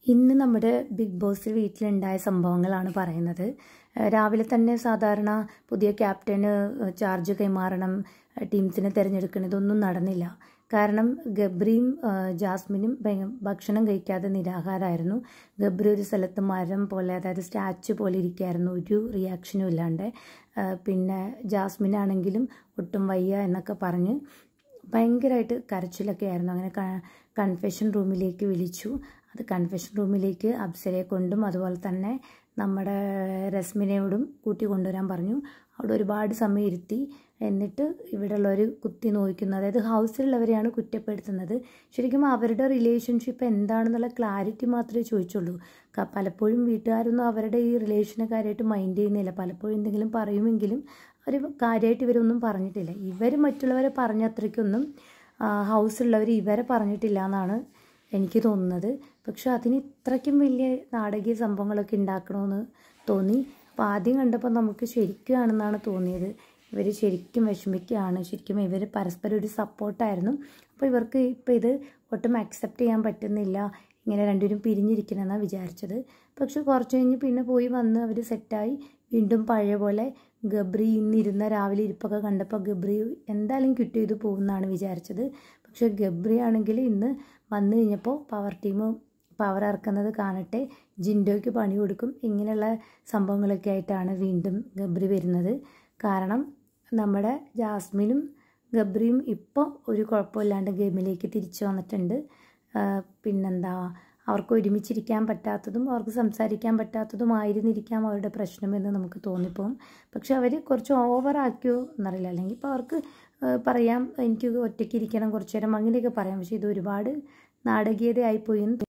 ഇന്ന് നമ്മുടെ big boss വീട്ടിലുണ്ടായ സംഭവങ്ങളാണ് പറയുന്നത് ഏഹ് രാവിലെ തന്നെ സാധാരണ പുതിയ ക്യാപ്റ്റന് ചാർജ് കൈമാറണം ടീംസിനെ തിരഞ്ഞെടുക്കണം ഇതൊന്നും നടന്നില്ല കാരണം ഗബ്രിയും ഏഹ് ജാസ്മിനും ഭയ- ഭക്ഷണം കഴിക്കാതെ നിരാഹാരമായിരുന്നു ഗബ്രി ഒരു സ്ഥലത്ത് മരം പോലെ അതായത് സ്റ്റാച്ചു പോലെ ഇരിക്കുകയായിരുന്നു ഒരു റിയാക്ഷനും ഇല്ലാണ്ട് ഏഹ് പിന്നെ ജാസ്മിനാണെങ്കിലും ഒട്ടും വയ്യ എന്നൊക്കെ പറഞ്ഞ് ഭയങ്കരമായിട്ട് കരച്ചിലൊക്കെ ആയിരുന്നു അങ്ങനെ കൺഫെഷൻ റൂമിലേക്ക് വിളിച്ചു അത് കൺഫെഷൻ റൂമിലേക്ക് അപ്സരയെ കൊണ്ടും അതുപോലെ തന്നെ നമ്മുടെ രശ്മിനയോടും കൂട്ടി കൊണ്ടുവരാൻ പറഞ്ഞു അവിടെ ഒരുപാട് സമയം ഇരുത്തി എന്നിട്ട് ഇവിടെയുള്ളവർ കുത്തി നോക്കുന്നു അതായത് ഹൗസിലുള്ളവരെയാണ് കുറ്റപ്പെടുത്തുന്നത് ശരിക്കും അവരുടെ റിലേഷൻഷിപ്പ് എന്താണെന്നുള്ള ക്ലാരിറ്റി മാത്രമേ ചോദിച്ചുള്ളൂ ക- പലപ്പോഴും വീട്ടുകാരൊന്നും അവരുടെ ഈ റിലേഷനെ കാര്യമായിട്ട് മൈൻഡ് ചെയ്യുന്നില്ല പലപ്പോഴും എന്തെങ്കിലും പറയുമെങ്കിലും അവർ കാര്യമായിട്ട് ഇവരൊന്നും പറഞ്ഞിട്ടില്ല ഇവർ മറ്റുള്ളവരെ പറഞ്ഞ അത്രയ്ക്കൊന്നും ഹൗസിലുള്ളവർ ഇവരെ പറഞ്ഞിട്ടില്ല എന്നാണ് എനിക്ക് തോന്നുന്നത് പക്ഷെ അതിന് ഇത്രയ്ക്കും വലിയ നാടകീയ സംഭവങ്ങളൊക്കെ ഉണ്ടാക്കണമെന്ന് തോന്നി അപ്പോൾ ആദ്യം കണ്ടപ്പോൾ നമുക്ക് ശരിക്കുമാണെന്നാണ് തോന്നിയത് ഇവർ ശരിക്കും വിഷമിക്കുകയാണ് ശരിക്കും ഇവർ പരസ്പരം ഒരു സപ്പോർട്ടായിരുന്നു അപ്പോൾ ഇവർക്ക് ഇപ്പോൾ ഇത് ഒട്ടും അക്സെപ്റ്റ് ചെയ്യാൻ പറ്റുന്നില്ല ഇങ്ങനെ രണ്ടുപേരും പിരിഞ്ഞിരിക്കണമെന്നാണ് വിചാരിച്ചത് പക്ഷെ കുറച്ച് കഴിഞ്ഞ് പിന്നെ പോയി വന്ന് അവർ സെറ്റായി വീണ്ടും പഴയ പോലെ ഗബ്രി ഇന്നിരുന്ന രാവിലെ ഇരിപ്പൊക്കെ കണ്ടപ്പോൾ ഗബ്രി എന്തായാലും ക്വിറ്റ് ചെയ്ത് പോകുമെന്നാണ് വിചാരിച്ചത് പക്ഷെ ഗബ്രി ആണെങ്കിൽ ഇന്ന് വന്നു കഴിഞ്ഞപ്പോൾ പവർ ടീം പവർ ഇറക്കുന്നത് കാണട്ടെ ജിൻഡോയ്ക്ക് പണി കൊടുക്കും ഇങ്ങനെയുള്ള സംഭവങ്ങളൊക്കെ ആയിട്ടാണ് വീണ്ടും ഗബ്രി വരുന്നത് കാരണം നമ്മുടെ ജാസ്മിനും ഗബ്രിയും ഇപ്പോൾ ഒരു കുഴപ്പമില്ലാണ്ട് ഗെയിമിലേക്ക് തിരിച്ചു വന്നിട്ടുണ്ട് ആ, പിന്നെന്താ അവർക്ക് ഒരുമിച്ചിരിക്കാൻ പറ്റാത്തതും അവർക്ക് സംസാരിക്കാൻ പറ്റാത്തതുമായിരുന്നിരിക്കാം അവരുടെ പ്രശ്നമെന്ന് നമുക്ക് തോന്നിപ്പോകും പക്ഷെ അവർ കുറച്ച് ഓവറാക്കിയോ എന്നറിയില്ല അല്ലെങ്കിൽ ഇപ്പോൾ അവർക്ക് ആ, പറയാം എനിക്ക് ഒറ്റയ്ക്ക് ഇരിക്കണം കുറച്ച് നേരം അങ്ങനെയൊക്കെ പറയാം പക്ഷേ ഇത് ഒരുപാട് നാടകീയതയായിപ്പോയി എന്ന്